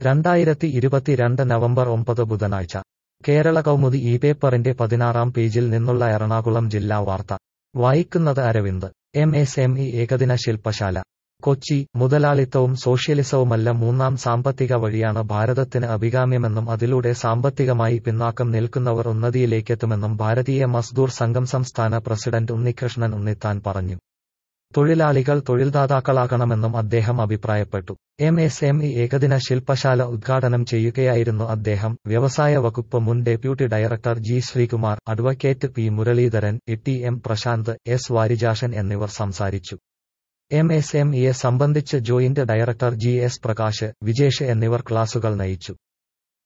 രണ്ടായിരത്തി ഇരുപത്തിരണ്ട് നവംബർ ഒമ്പത് ബുധനാഴ്ച കേരള കൗമുദി ഈ പേപ്പറിന്റെ പതിനാറാം പേജിൽ നിന്നുള്ള എറണാകുളം ജില്ലാ വാർത്ത വായിക്കുന്നത് Aravind M S M E ഏകദിന ശില്പശാല കൊച്ചി മുതലാളിത്തവും സോഷ്യലിസവുമല്ല മൂന്നാം സാമ്പത്തിക വഴിയാണ് ഭാരതത്തിന് അഭികാമ്യമെന്നും അതിലൂടെ സാമ്പത്തികമായി പിന്നാക്കം നിൽക്കുന്നവർ ഉന്നതിയിലേക്കെത്തുമെന്നും ഭാരതീയ മസ്ദൂർ സംഘം സംസ്ഥാന പ്രസിഡന്റ് ഉണ്ണികൃഷ്ണൻ ഉണ്ണിത്താൻ പറഞ്ഞു തൊഴിലാളികൾ തൊഴിൽദാതാക്കളാകണമെന്നും അദ്ദേഹം അഭിപ്രായപ്പെട്ടു എം എസ് എം ഇ ഏകദിന ശില്പശാല ഉദ്ഘാടനം ചെയ്യുകയായിരുന്നു അദ്ദേഹം വ്യവസായ വകുപ്പ് മുൻ deputy director G Sreekumar advocate P Muraleedharan T M Prashanth S Varijakshan എന്നിവർ സംസാരിച്ചു എം എസ് എം ഇയെ സംബന്ധിച്ച് joint director G S Prakash Vijesh എന്നിവർ ക്ലാസുകൾ നയിച്ചു